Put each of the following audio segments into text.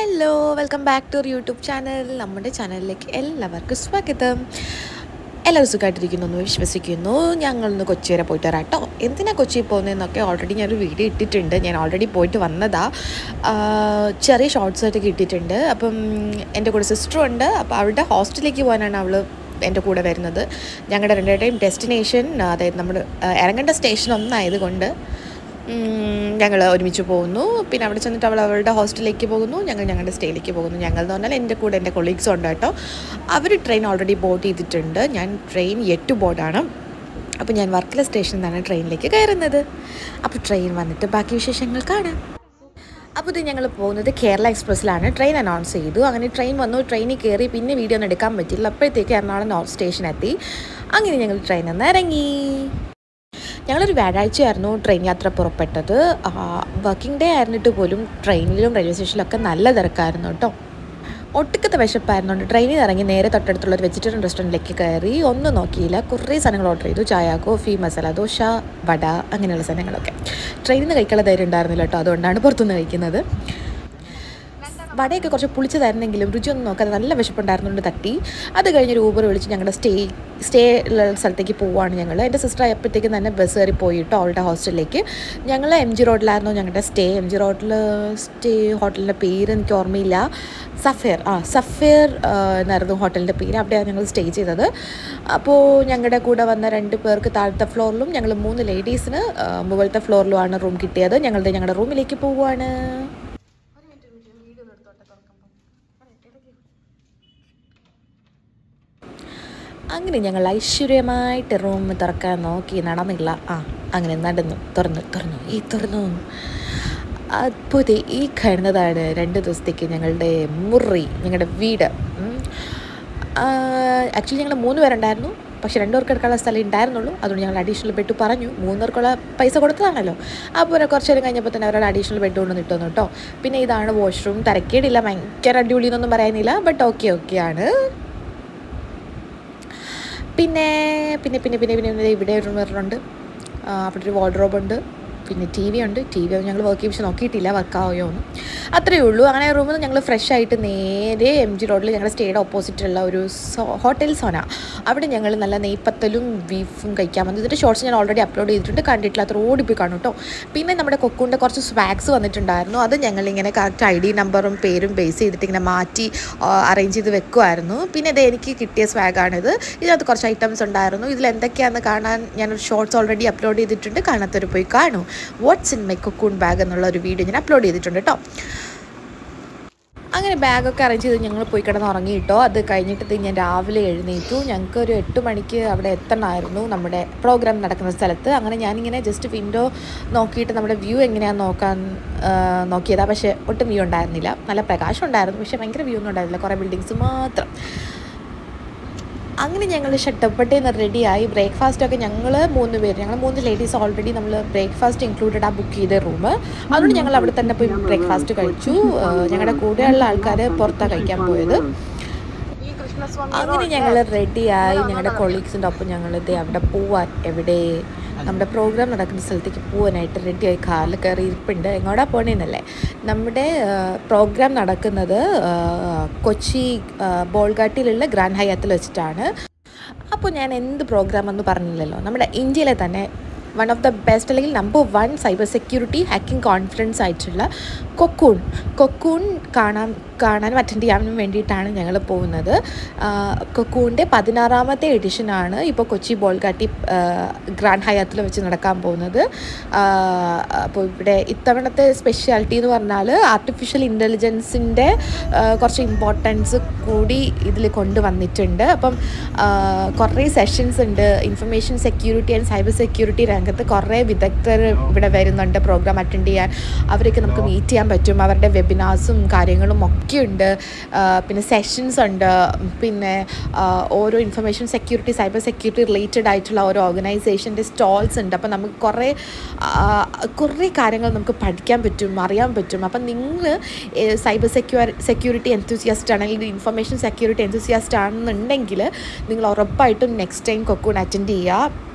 hello welcome back to YouTube channel നമ്മുടെ ചാനലിലേക്ക് എല്ലാവർക്കും സ്വാഗതം എല്ലാവരും സുഖമായിട്ടിരിക്കുന്നു എന്ന് വിശ്വസിക്കുന്നു ഞങ്ങളിന്ന് കൊച്ചി വരെ പോയിട്ട് വരാം കേട്ടോ എന്തിനാണ് കൊച്ചി പോകുന്നതെന്നൊക്കെ ഓൾറെഡി ഞാനൊരു വീഡിയോ ഇട്ടിട്ടുണ്ട് ഞാൻ ഓൾറെഡി പോയിട്ട് വന്നതാ ആ, ചെറിയ ഷോർട്സ് ആയിട്ടൊക്കെ ഇട്ടിട്ടുണ്ട് അപ്പം എൻ്റെ കൂടെ സിസ്റ്ററും ഉണ്ട് അപ്പോൾ അവളുടെ ഹോസ്റ്റലിലേക്ക് പോകാനാണ് അവൾ എൻ്റെ കൂടെ വരുന്നത് ഞങ്ങളുടെ രണ്ടുപേരുടെയും ഡെസ്റ്റിനേഷൻ അതായത് നമ്മൾ ഇറങ്ങേണ്ട സ്റ്റേഷൻ ഒന്നായതുകൊണ്ട് ഞങ്ങൾ ഒരുമിച്ച് പോകുന്നു പിന്നെ അവിടെ ചെന്നിട്ട് അവൾ അവളുടെ ഹോസ്റ്റലിലേക്ക് പോകുന്നു ഞങ്ങൾ ഞങ്ങളുടെ സ്റ്റേയിലേക്ക് പോകുന്നു ഞങ്ങൾ എന്ന് പറഞ്ഞാൽ എൻ്റെ കൂടെ എൻ്റെ കൊളീഗ്സും ഉണ്ട് കേട്ടോ അവർ ട്രെയിൻ ഓൾറെഡി ബോർഡ് ചെയ്തിട്ടുണ്ട് ഞാൻ ട്രെയിൻ എട്ട് ബോർഡാണ് അപ്പോൾ ഞാൻ വർക്കല സ്റ്റേഷനിൽ നിന്നാണ് ട്രെയിനിലേക്ക് കയറുന്നത് അപ്പോൾ ട്രെയിൻ വന്നിട്ട് ബാക്കി വിശേഷങ്ങൾ കാണാം അപ്പോൾ ഇത് ഞങ്ങൾ പോകുന്നത് കേരള എക്സ്പ്രസ്സിലാണ് ട്രെയിൻ അനൗൺസ് ചെയ്തു അങ്ങനെ ട്രെയിൻ വന്നു ട്രെയിനിൽ കയറി പിന്നെ വീഡിയോ ഒന്നും എടുക്കാൻ പറ്റില്ല അപ്പോഴത്തേക്ക് എറണാകുളം നോർത്ത് സ്റ്റേഷൻ എത്തി അങ്ങനെ ഞങ്ങൾ ട്രെയിനിൽ നിന്ന് ഇറങ്ങി ഞങ്ങളൊരു വ്യാഴാഴ്ചയായിരുന്നു ട്രെയിൻ യാത്ര പുറപ്പെട്ടത് വർക്കിംഗ് ഡേ ആയിരുന്നിട്ട് പോലും ട്രെയിനിലും റെയിൽവേ സ്റ്റേഷനിലൊക്കെ നല്ല തിരക്കായിരുന്നു കേട്ടോ ഒട്ടുക്കത്തെ വിശപ്പായിരുന്നുകൊണ്ട് ട്രെയിനിൽ നിന്ന് ഇറങ്ങി നേരെ തൊട്ടടുത്തുള്ള ഒരു വെജിറ്റേറിയൻ റെസ്റ്റോറൻറ്റിലേക്ക് കയറി ഒന്നും നോക്കിയില്ല കുറേ സാധനങ്ങൾ ഓർഡർ ചെയ്തു ചായ കോഫി മസാല ദോശ വട അങ്ങനെയുള്ള സാധനങ്ങളൊക്കെ ട്രെയിനിൽ നിന്ന് കഴിക്കാനുള്ള ധൈര്യം ഉണ്ടായിരുന്നില്ല കേട്ടോ അതുകൊണ്ടാണ് പുറത്തുനിന്ന് കഴിക്കുന്നത് വടയൊക്കെ കുറച്ച് പുളിച്ചതായിരുന്നെങ്കിലും രുചിയൊന്നും നോക്കാതെ നല്ല വിശപ്പുണ്ടായിരുന്നുകൊണ്ട് തട്ടി അത് കഴിഞ്ഞൊരു ഊബർ വിളിച്ച് ഞങ്ങളുടെ സ്റ്റേ സ്റ്റേ ഉള്ള സ്ഥലത്തേക്ക് പോവുകയാണ് ഞങ്ങൾ എൻ്റെ സിസ്റ്റർ ആയപ്പോഴത്തേക്കും തന്നെ ബസ് കയറി പോയിട്ടോ അവളുടെ ഹോസ്റ്റലിലേക്ക് ഞങ്ങൾ എം ജി റോഡിലായിരുന്നു ഞങ്ങളുടെ സ്റ്റേ എം ജി റോഡിൽ സ്റ്റേ ഹോട്ടലിൻ്റെ പേര് എനിക്ക് ഓർമ്മയില്ല സഫേർ ആ സഫേർ എന്നായിരുന്നു ഹോട്ടലിൻ്റെ പേര് അവിടെയാണ് ഞങ്ങൾ സ്റ്റേ ചെയ്തത് അപ്പോൾ ഞങ്ങളുടെ കൂടെ വന്ന രണ്ട് പേർക്ക് താഴത്തെ ഫ്ലോറിലും ഞങ്ങൾ മൂന്ന് ലേഡീസിന് മുകളിലത്തെ ഫ്ലോറിലുമാണ് റൂം കിട്ടിയത് ഞങ്ങളുടെ ഞങ്ങളുടെ റൂമിലേക്ക് പോവുകയാണ് അങ്ങനെ ഞങ്ങൾ ഐശ്വര്യമായിട്ട് റൂം തുറക്കാൻ നോക്കി നടന്നില്ല ആ അങ്ങനെ നടന്നു തുറന്നു തുറന്നു ഈ തുറന്നു അപ്പോൾ ഈ കാണുന്നതാണ് രണ്ട് ദിവസത്തേക്ക് ഞങ്ങളുടെ മുറി ഞങ്ങളുടെ വീട് ആക്ച്വലി ഞങ്ങൾ മൂന്ന് പേരുണ്ടായിരുന്നു പക്ഷെ രണ്ടു പേർക്ക് എടുക്കാനുള്ള സ്ഥലം ഉണ്ടായിരുന്നുള്ളൂ അതുകൊണ്ട് ഞങ്ങൾ അഡീഷണൽ ബെഡ് പറഞ്ഞു മൂന്നേർക്കുള്ള പൈസ കൊടുത്തതാണല്ലോ അപ്പോൾ ഒരു കുറച്ച് നേരം കഴിഞ്ഞപ്പോൾ തന്നെ അവരുടെ അഡീഷണൽ ബെഡ് കൊണ്ട് നിട്ടുന്നു കേട്ടോ പിന്നെ ഇതാണ് വാഷ്റൂം തിരക്കേടില്ല ഭയങ്കര അടിപൊളി എന്നൊന്നും പറയുന്നില്ല ബട്ട് ഓക്കെ ഓക്കെ ആണ് പിന്നെ പിന്നെ പിന്നെ പിന്നെ പിന്നെ പിന്നെ ഇവിടെ ഒരു മിററുണ്ട് അവിടെ ഒരു വാർഡ്രോബ് ഉണ്ട് പിന്നെ ടി വി ഉണ്ട് ടി വി ഞങ്ങൾ വർക്ക് ചെയ്യിച്ച് നോക്കിയിട്ടില്ല വർക്കാവുകയോ എന്ന് അത്രയേ ഉള്ളൂ അങ്ങനെ റൂമിൽ നിന്ന് ഞങ്ങൾ ഫ്രഷ് ആയിട്ട് നേരെ എം ജി റോഡിൽ ഞങ്ങളുടെ സ്റ്റേയുടെ ഓപ്പോസിറ്റുള്ള ഒരു സോ ഹോട്ടൽ സോന അവിടെ ഞങ്ങൾ നല്ല നെയ്പ്പത്തലും ബീഫും കഴിക്കാൻ വന്നു ഇതിൻ്റെ ഷോർട്സ് ഞാൻ ഓൾറെഡി അപ്ലോഡ് ചെയ്തിട്ടുണ്ട് കണ്ടിട്ടില്ലാത്ത റോഡിൽ പോയി കാണും കേട്ടോ പിന്നെ നമ്മുടെ കൊക്കുൻ്റെ കുറച്ച് സ്വാഗ്സ് വന്നിട്ടുണ്ടായിരുന്നു അത് ഞങ്ങളിങ്ങനെ കറക്റ്റ് ഐ ഡി നമ്പറും പേരും ബേസ് ചെയ്തിട്ട് ഇങ്ങനെ മാറ്റി അറേഞ്ച് ചെയ്ത് വെക്കുമായിരുന്നു പിന്നെ ഇത് എനിക്ക് കിട്ടിയ സ്വാഗാണിത് ഇതിനകത്ത് കുറച്ച് ഐറ്റംസ് ഉണ്ടായിരുന്നു ഇതിൽ എന്തൊക്കെയാണെന്ന് കാണാൻ ഞാനൊരു ഷോർട്സ് ഓൾറെഡി അപ്ലോഡ് ചെയ്തിട്ടുണ്ട് കാണാത്തൊരു പോയി കാണൂ what's in my Cocoon bag എന്നുള്ള ഒരു വീഡിയോ ഞാൻ അപ്ലോഡ് ചെയ്തിട്ടുണ്ട് കേട്ടോ അങ്ങനെ ബാഗൊക്കെ അറേഞ്ച് ചെയ്ത് ഞങ്ങൾ പോയി കിടന്ന് ഉറങ്ങിയിട്ടോ അത് കഴിഞ്ഞിട്ട് ഞാൻ രാവിലെ എഴുന്നേറ്റു ഞങ്ങൾക്ക് ഒരു എട്ട് മണിക്ക് അവിടെ എത്തണമായിരുന്നു നമ്മുടെ പ്രോഗ്രാം നടക്കുന്ന സ്ഥലത്ത് അങ്ങനെ ഞാനിങ്ങനെ ജസ്റ്റ് വിൻഡോ നോക്കിയിട്ട് നമ്മുടെ വ്യൂ എങ്ങനെയാണെന്ന് നോക്കാൻ നോക്കിയതാണ് പക്ഷേ ഒട്ടും വ്യൂ ഉണ്ടായിരുന്നില്ല നല്ല പ്രകാശം ഉണ്ടായിരുന്നു പക്ഷേ ഭയങ്കര വ്യൂ ഒന്നും ഉണ്ടായിരുന്നില്ല കുറേ ബിൽഡിങ്സ് മാത്രം അങ്ങനെ ഞങ്ങൾ ഷട്ടപ്പട്ടയിൽ നിന്ന് റെഡിയായി ബ്രേക്ക്ഫാസ്റ്റ് ഒക്കെ ഞങ്ങൾ മൂന്ന് പേര് ഞങ്ങൾ മൂന്ന് ലേഡീസ് ഓൾറെഡി നമ്മൾ ബ്രേക്ക്ഫാസ്റ്റ് ഇൻക്ലൂഡഡ് ആ ബുക്ക് ചെയ്ത റൂം അതുകൊണ്ട് ഞങ്ങൾ അവിടെ തന്നെ പോയി ബ്രേക്ക്ഫാസ്റ്റ് കഴിച്ചു ഞങ്ങളുടെ കൂടെയുള്ള ആൾക്കാർ പുറത്താണ് കഴിക്കാൻ പോയത് അങ്ങനെ ഞങ്ങൾ റെഡിയായി ഞങ്ങളുടെ കൊളീഗ്സിൻ്റെ ഒപ്പം ഞങ്ങൾ ഇത് അവിടെ പോവാൻ എവിടെ നമ്മുടെ പ്രോഗ്രാം നടക്കുന്ന സ്ഥലത്തേക്ക് പോകാനായിട്ട് റെഡിയായി കാറിൽ കയറി ഇരിപ്പുണ്ട് എങ്ങോട്ടാ പോകണേന്നല്ലേ നമ്മുടെ പ്രോഗ്രാം നടക്കുന്നത് കൊച്ചി ബോൾഗാട്ടിയിലുള്ള ഗ്രാൻഡ് ഹയാത്തിൽ വെച്ചിട്ടാണ് അപ്പോൾ ഞാൻ എന്ത് പ്രോഗ്രാം എന്ന് പറഞ്ഞില്ലല്ലോ നമ്മുടെ ഇന്ത്യയിലെ തന്നെ വൺ ഓഫ് ദ ബെസ്റ്റ് അല്ലെങ്കിൽ number one cyber security hacking confidence ആയിട്ടുള്ള കൊക്കൂൺ കൊക്കൂൺ കാണാൻ കാണാനും അറ്റൻഡ് ചെയ്യാനും വേണ്ടിയിട്ടാണ് ഞങ്ങൾ പോകുന്നത് കൊക്കൂണിൻ്റെ പതിനാറാമത്തെ എഡിഷനാണ് ഇപ്പോൾ കൊച്ചി ബോൾഗാട്ടി ഗ്രാൻഡ് ഹയാത്തിൽ വെച്ച് നടക്കാൻ പോകുന്നത് അപ്പോൾ ഇവിടെ ഇത്തവണത്തെ സ്പെഷ്യാലിറ്റി എന്ന് പറഞ്ഞാൽ ആർട്ടിഫിഷ്യൽ ഇൻ്റലിജൻസിൻ്റെ കുറച്ച് ഇമ്പോർട്ടൻസ് കൂടി ഇതിൽ കൊണ്ടുവന്നിട്ടുണ്ട് അപ്പം കുറേ സെഷൻസ് ഉണ്ട് information security and cyber security രംഗത്ത് കുറേ വിദഗ്ധർ ഇവിടെ വരുന്നുണ്ട് പ്രോഗ്രാം അറ്റൻഡ് ചെയ്യാൻ അവരൊക്കെ നമുക്ക് മീറ്റ് ചെയ്യാൻ പറ്റും അവരുടെ വെബിനാർസും കാര്യങ്ങളും ഒക്കെ ഉണ്ട് പിന്നെ സെഷൻസ് ഉണ്ട് പിന്നെ ഓരോ information security cyber security related ആയിട്ടുള്ള ഓരോ ഓർഗനൈസേഷൻ്റെ സ്റ്റോൾസ് ഉണ്ട് അപ്പം നമുക്ക് കുറേ കുറേ കാര്യങ്ങൾ നമുക്ക് പഠിക്കാൻ പറ്റും അറിയാൻ പറ്റും അപ്പം നിങ്ങൾ സൈബർ സെക്യൂർ സെക്യൂരിറ്റി എൻതൂസിയാസ്റ്റ് ആണെങ്കിൽ ഇൻഫർമേഷൻ സെക്യൂരിറ്റി എൻതൂസിയാസ്റ്റ് ആണെന്നുണ്ടെങ്കിൽ നിങ്ങൾ ഉറപ്പായിട്ടും നെക്സ്റ്റ് ടൈം കൊക്കൂൺ അറ്റൻഡ് ചെയ്യുക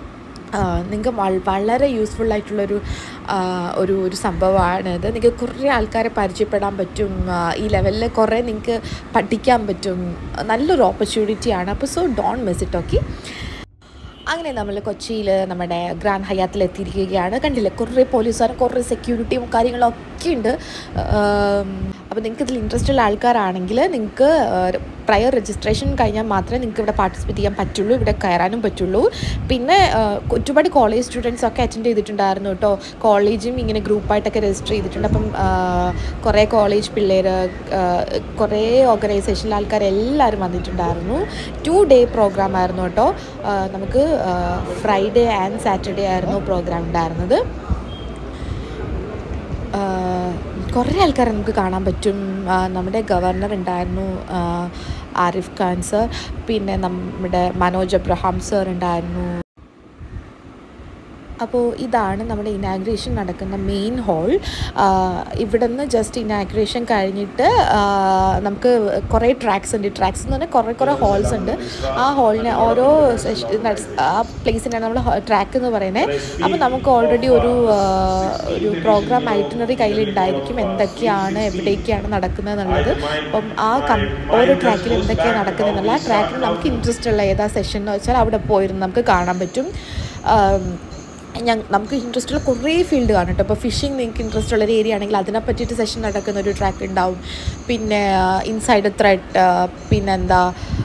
നിങ്ങൾക്ക് വളരെ യൂസ്ഫുൾ ആയിട്ടുള്ളൊരു ആ, ഒരു ഒരു സംഭവമാണ് ഇത് നിങ്ങൾക്ക് കുറേ ആൾക്കാരെ പരിചയപ്പെടാൻ പറ്റും ആ, ഈ ലെവലിൽ കുറേ നിങ്ങൾക്ക് പഠിക്കാൻ പറ്റും നല്ലൊരു ഓപ്പർച്യൂണിറ്റിയാണ് അപ്പോൾ so don't miss it okay അങ്ങനെ നമ്മൾ കൊച്ചിയിൽ നമ്മുടെ ഗ്രാൻഡ് ഹയാത്തിൽ എത്തിയിരിക്കുകയാണ് കണ്ടില്ലേ കുറേ പോലീസുകാരും കുറേ സെക്യൂരിറ്റിയും കാര്യങ്ങളൊക്കെ ഉണ്ട് അപ്പോൾ നിങ്ങൾക്ക് ഇതിൽ ഇൻട്രസ്റ്റ് ഉള്ള ആൾക്കാരാണെങ്കിൽ നിങ്ങൾക്ക് പ്രയർ രജിസ്ട്രേഷൻ കഴിഞ്ഞാൽ മാത്രമേ നിങ്ങൾക്ക് ഇവിടെ പാർട്ടിസിപ്പേറ്റ് ചെയ്യാൻ പറ്റുള്ളൂ ഇവിടെ കയറാനും പറ്റുള്ളൂ പിന്നെ ആ, ഒരുപാട് കോളേജ് സ്റ്റുഡൻസ് ഒക്കെ അറ്റൻഡ് ചെയ്തിട്ടുണ്ടായിരുന്നു കേട്ടോ കോളേജും ഇങ്ങനെ ഗ്രൂപ്പായിട്ടൊക്കെ രജിസ്റ്റർ ചെയ്തിട്ടുണ്ട് അപ്പം ആ, കുറേ കോളേജ് പിള്ളേർ കുറേ ഓർഗനൈസേഷനിലെ ആൾക്കാർ എല്ലാവരും വന്നിട്ടുണ്ടായിരുന്നു ടു ഡേ പ്രോഗ്രാം ആയിരുന്നു കേട്ടോ ആ, നമുക്ക് ഫ്രൈഡേ ആൻഡ് സാറ്റർഡേ ആയിരുന്നു പ്രോഗ്രാം ഉണ്ടായിരുന്നത് കുറേ ആൾക്കാരെ നമുക്ക് കാണാൻ പറ്റും ആ, നമ്മുടെ ഗവർണർ ഉണ്ടായിരുന്നു ആ, ആരിഫ് ഖാൻ സർ പിന്നെ നമ്മുടെ മനോജ് അബ്രഹാം സർ ഉണ്ടായിരുന്നു അപ്പോൾ ഇതാണ് നമ്മുടെ ഇനാഗ്രേഷൻ നടക്കുന്ന മെയിൻ ഹോൾ ഇവിടെ നിന്ന് ജസ്റ്റ് ഇനാഗ്രേഷൻ കഴിഞ്ഞിട്ട് ആ, നമുക്ക് കുറേ ട്രാക്സ് ഉണ്ട് ട്രാക്സ് എന്ന് പറഞ്ഞാൽ കുറേ കുറേ ഹോൾസ് ഉണ്ട് ആ ഹോളിന് ഓരോ സെഷ- ആ പ്ലേസിനാണ് നമ്മൾ ട്രാക്ക് എന്ന് പറയുന്നത് അപ്പോൾ നമുക്ക് ഓൾറെഡി ഒരു ആ, ഒരു പ്രോഗ്രാം ഐറ്റിനറി കയ്യിലുണ്ടായിരിക്കും എന്തൊക്കെയാണ് എവിടേക്കാണ് നടക്കുന്നത് എന്നുള്ളത് അപ്പം ആ കം ഓരോ ട്രാക്കിൽ എന്തൊക്കെയാണ് നടക്കുന്നത് എന്നുള്ള ആ ട്രാക്കിൽ നമുക്ക് ഇൻട്രസ്റ്റ് ഉള്ള ഏതാ സെഷൻ എന്ന് വെച്ചാൽ അവിടെ പോയിരുന്ന് നമുക്ക് കാണാൻ പറ്റും ആം, ഞാൻ നമുക്ക് ഇൻട്രസ്റ്റ് ഉള്ള കുറേ ഫീൽഡ് കാണും കേട്ടോ ഇപ്പോൾ ഫിഷിംഗ് നിങ്ങൾക്ക് ഇൻട്രസ്റ്റ് ഉള്ള ഒരു ഏരിയ ആണെങ്കിൽ അതിനെ പറ്റിയിട്ട് സെഷൻ നടക്കുന്ന ഒരു ട്രാക്ക് ഉണ്ടാവും പിന്നെ ഇൻസൈഡ് ത്രെഡ് പിന്നെന്താ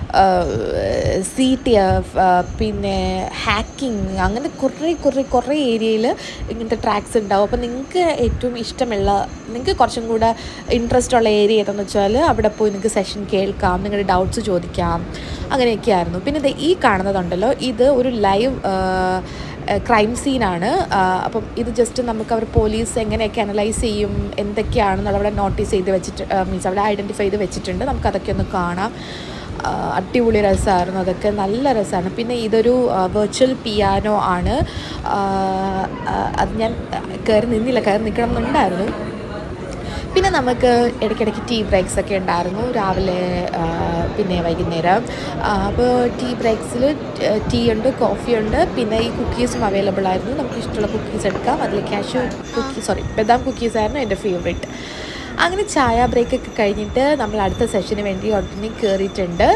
സി ടി എഫ് പിന്നെ ഹാക്കിംഗ് അങ്ങനെ കുറേ കുറേ കുറേ ഏരിയയിൽ ഇങ്ങനത്തെ ട്രാക്സ് ഉണ്ടാവും അപ്പോൾ നിങ്ങൾക്ക് ഏറ്റവും ഇഷ്ടമുള്ള നിങ്ങൾക്ക് കുറച്ചും കൂടെ ഇൻട്രസ്റ്റ് ഉള്ള ഏരിയ ഏതെന്ന് വെച്ചാൽ അവിടെ പോയി നിങ്ങൾക്ക് സെഷൻ കേൾക്കാം നിങ്ങളുടെ ഡൗട്ട്സ് ചോദിക്കാം അങ്ങനെയൊക്കെയായിരുന്നു പിന്നെ ദേ ഈ കാണുന്നതുണ്ടല്ലോ ഇത് ഒരു ലൈവ് ക്രൈം സീനാണ് അപ്പം ഇത് ജസ്റ്റ് നമുക്ക് അവർ പോലീസ് എങ്ങനെയൊക്കെ അനലൈസ് ചെയ്യും എന്തൊക്കെയാണെന്നുള്ള അവിടെ നോട്ടീസ് ചെയ്ത് വെച്ചിട്ട് മീൻസ് അവിടെ ഐഡൻറ്റിഫൈ ചെയ്ത് വെച്ചിട്ടുണ്ട് നമുക്ക് അതൊക്കെ ഒന്ന് കാണാം ആ, അടിപൊളി രസമായിരുന്നു അതൊക്കെ നല്ല രസമാണ് പിന്നെ ഇതൊരു വെർച്വൽ പിയാനോ ആണ് ആ, ആ, അത് ഞാൻ കയറി നിന്നില്ല കയറി നിൽക്കണം എന്നുണ്ടായിരുന്നു പിന്നെ നമുക്ക് ഇടയ്ക്കിടയ്ക്ക് ടീ ബ്രേക്സ് ഒക്കെ ഉണ്ടായിരുന്നു രാവിലെ ആ, പിന്നെ വൈകുന്നേരം അപ്പോൾ ടീ ബ്രേക്സിൽ ടീ ഉണ്ട് കോഫി ഉണ്ട് പിന്നെ ഈ കുക്കീസും അവൈലബിൾ ആയിരുന്നു നമുക്ക് ഇഷ്ടമുള്ള കുക്കീസ് എടുക്കാം അതിൽ കാഷ്യൂ കുക്കി സോറി ബദാം കുക്കീസ് ആയിരുന്നു എൻ്റെ ഫേവറേറ്റ് അങ്ങനെ ചായ ബ്രേക്കൊക്കെ കഴിഞ്ഞിട്ട് നമ്മൾ അടുത്ത സെഷന് വേണ്ടി ഉടനെ കയറിയിട്ടുണ്ട്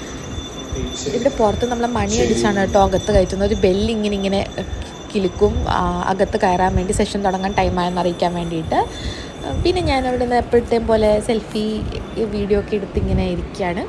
ഇവിടെ പുറത്ത് നമ്മൾ മണി അടിച്ചാണ് കേട്ടോ അകത്ത് കയറ്റുന്നത് ഒരു ബെല്ല് ഇങ്ങനെ ഇങ്ങനെ കിലുക്കും ആ, അകത്ത് കയറാൻ വേണ്ടി സെഷൻ തുടങ്ങാൻ ടൈമായെന്ന് അറിയിക്കാൻ വേണ്ടിയിട്ട് പിന്നെ ഞാൻ അവിടെ നിന്ന് എപ്പോഴത്തെയും പോലെ സെൽഫി വീഡിയോ ഒക്കെ എടുത്ത് ഇങ്ങനെ ഇരിക്കുകയാണ്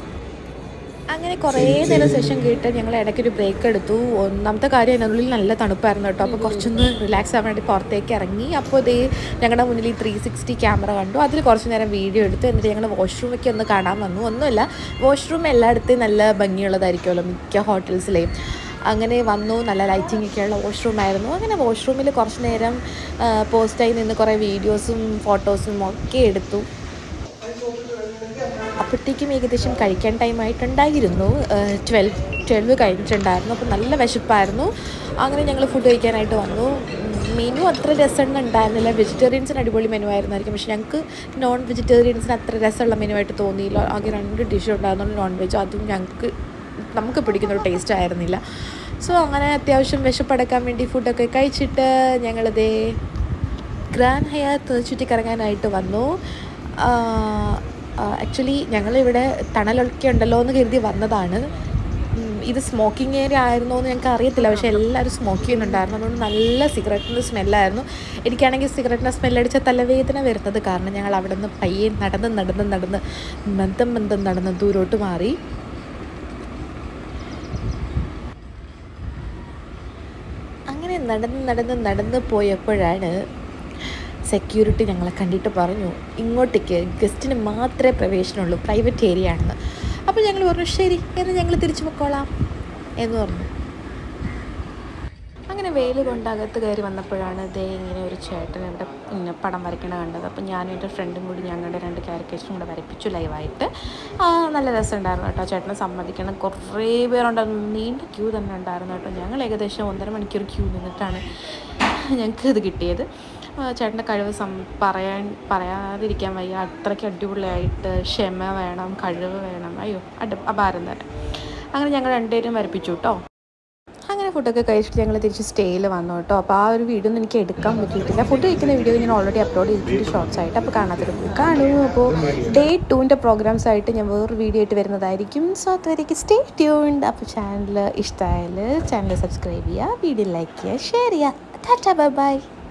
അങ്ങനെ കുറേ നേരം സെഷൻ കേട്ട് ഞങ്ങൾ ഇടയ്ക്കൊരു ബ്രേക്ക് എടുത്തു ഒന്നാമത്തെ കാര്യം അതിനുള്ളിൽ നല്ല തണുപ്പായിരുന്നു കേട്ടോ അപ്പോൾ കുറച്ചൊന്ന് റിലാക്സ് ആവാൻ വേണ്ടി പുറത്തേക്ക് ഇറങ്ങി അപ്പോൾ ഇതേ ഞങ്ങളുടെ മുന്നിൽ ഈ ത്രീ സിക്സ്റ്റി ക്യാമറ കണ്ടു അതിൽ കുറച്ച് നേരം വീഡിയോ എടുത്തു എന്നിട്ട് ഞങ്ങൾ വാഷ്റൂമൊക്കെ ഒന്ന് കാണാൻ വന്നു ഒന്നുമില്ല വാഷ്റൂം എല്ലായിടത്തും നല്ല ഭംഗിയുള്ളതായിരിക്കുമല്ലോ മിക്ക ഹോട്ടൽസിലെയും അങ്ങനെ വന്നു നല്ല ലൈറ്റിംഗ് ഒക്കെയുള്ള വാഷ്റൂം ആയിരുന്നു അങ്ങനെ വാഷ്റൂമിൽ കുറച്ച് നേരം പോസ്റ്റായി നിന്ന് കുറേ വീഡിയോസും ഫോട്ടോസും ഒക്കെ എടുത്തു അപ്പോഴത്തേക്കും ഏകദേശം കഴിക്കാൻ ടൈം ആയിട്ടുണ്ടായിരുന്നു ട്വൽവ് ട്വൽവ് കഴിഞ്ഞിട്ടുണ്ടായിരുന്നു അപ്പോൾ നല്ല വിശപ്പായിരുന്നു അങ്ങനെ ഞങ്ങൾ ഫുഡ് കഴിക്കാനായിട്ട് വന്നു മെനു അത്ര രസമൊന്നും ഉണ്ടായിരുന്നില്ല വെജിറ്റേറിയൻസിന് അടിപൊളി മെനു ആയിരുന്നായിരിക്കും പക്ഷെ ഞങ്ങൾക്ക് നോൺ വെജിറ്റേറിയൻസിന് അത്ര രസമുള്ള മെനു ആയിട്ട് തോന്നിയില്ല ആകെ രണ്ട് ഡിഷ് ഉണ്ടായിരുന്നു നോൺ വെജ് അതും ഞങ്ങൾക്ക് നമുക്ക് പിടിക്കുന്ന ഒരു ടേസ്റ്റ് ആയിരുന്നില്ല സോ അങ്ങനെ അത്യാവശ്യം വിശപ്പടക്കാൻ വേണ്ടി ഫുഡൊക്കെ കഴിച്ചിട്ട് ഞങ്ങളിതേ ഗ്രാൻഡ് ഹയാത്ത് ചുറ്റിക്കറങ്ങാനായിട്ട് വന്നു ആക്ച്വലി ഞങ്ങളിവിടെ തണലൊക്കെ ഉണ്ടല്ലോ എന്ന് കരുതി വന്നതാണ് ഉം, ഇത് സ്മോക്കിംഗ് ഏരിയ ആയിരുന്നോ എന്ന് ഞങ്ങൾക്ക് അറിയത്തില്ല പക്ഷേ എല്ലാവരും സ്മോക്ക് ചെയ്യുന്നുണ്ടായിരുന്നു അതുകൊണ്ട് നല്ല സിഗരറ്റിൻ്റെ സ്മെല്ലായിരുന്നു എനിക്കാണെങ്കിൽ സിഗരറ്റിൻ്റെ സ്മെല്ലടിച്ച തലവേദന വരുന്നത് കാരണം ഞങ്ങൾ അവിടെ നിന്ന് പയ്യെ നടന്ന് നടന്ന് നടന്ന് മന്ദം മന്ദം നടന്ന് ദൂരോട്ട് മാറി അങ്ങനെ നടന്ന് നടന്ന് നടന്ന് പോയപ്പോഴാണ് സെക്യൂരിറ്റി ഞങ്ങളെ കണ്ടിട്ട് പറഞ്ഞു ഇങ്ങോട്ടേക്ക് ഗസ്റ്റിന് മാത്രമേ പ്രവേശനമുള്ളൂ പ്രൈവറ്റ് ഏരിയ ആണെന്ന് അപ്പോൾ ഞങ്ങൾ പറഞ്ഞു ശരി എന്നാൽ ഞങ്ങൾ തിരിച്ചു പൊക്കോളാം എന്ന് പറഞ്ഞു അങ്ങനെ വെയിൽ കൊണ്ട് അകത്ത് കയറി വന്നപ്പോഴാണ് ദേ ഇങ്ങനെ ഒരു ചേട്ടൻ എൻ്റെ ഇങ്ങനെ പടം വരയ്ക്കണ കണ്ടത് അപ്പോൾ ഞാനും എൻ്റെ ഫ്രണ്ടും കൂടി ഞങ്ങളുടെ രണ്ട് ക്യാരക്ടേഴ്സും കൂടെ വരപ്പിച്ചു ലൈവായിട്ട് ആ, നല്ല രസമുണ്ടായിരുന്നു കേട്ടോ ചേട്ടനെ സമ്മതിക്കണം കുറേ പേരുണ്ടായിരുന്നു നീണ്ട ക്യൂ തന്നെ ഉണ്ടായിരുന്നു കേട്ടോ ഞങ്ങൾ ഏകദേശം ഒന്നര മണിക്കൂർ ക്യൂ നിന്നിട്ടാണ് ഞങ്ങൾക്ക് ഇത് കിട്ടിയത് ആ, ചേട്ടൻ്റെ കഴിവ് സം പറയാൻ പറയാതിരിക്കാൻ വയ്യ അത്രയ്ക്ക് അടിപൊളിയായിട്ട് ക്ഷമ വേണം കഴിവ് വേണം അയ്യോ അടി അപാരം തന്നെ അങ്ങനെ ഞങ്ങൾ രണ്ടുപേരും വരപ്പിച്ചു കേട്ടോ അങ്ങനെ ഫുഡൊക്കെ കഴിച്ചിട്ട് ഞങ്ങൾ തിരിച്ച് സ്റ്റേയിൽ വന്നു കേട്ടോ അപ്പോൾ ആ ഒരു വീഡിയോ ഒന്നും എനിക്ക് എടുക്കാൻ പറ്റിയിട്ടില്ല ഫുഡ് കഴിക്കുന്ന വീഡിയോ ഞാൻ ഓൾറെഡി അപ്ലോഡ് ചെയ്തിട്ടുണ്ട് ഷോർട്സ് ആയിട്ട് അപ്പോൾ കാണാത്തൊരു പോയി കാണൂ അപ്പോൾ ഡേ ടൂവിൻ്റെ പ്രോഗ്രാംസ് ആയിട്ട് ഞാൻ വേറൊരു വീഡിയോ ആയിട്ട് വരുന്നതായിരിക്കും സോ അതുവരേക്ക് സ്റ്റേ ട്യൂൺഡ് അപ്പോൾ ചാനൽ ഇഷ്ടമായാൽ ചാനൽ സബ്സ്ക്രൈബ് ചെയ്യുക വീഡിയോ ലൈക്ക് ചെയ്യുക ഷെയർ ചെയ്യുക ടാറ്റ ബൈ ബൈ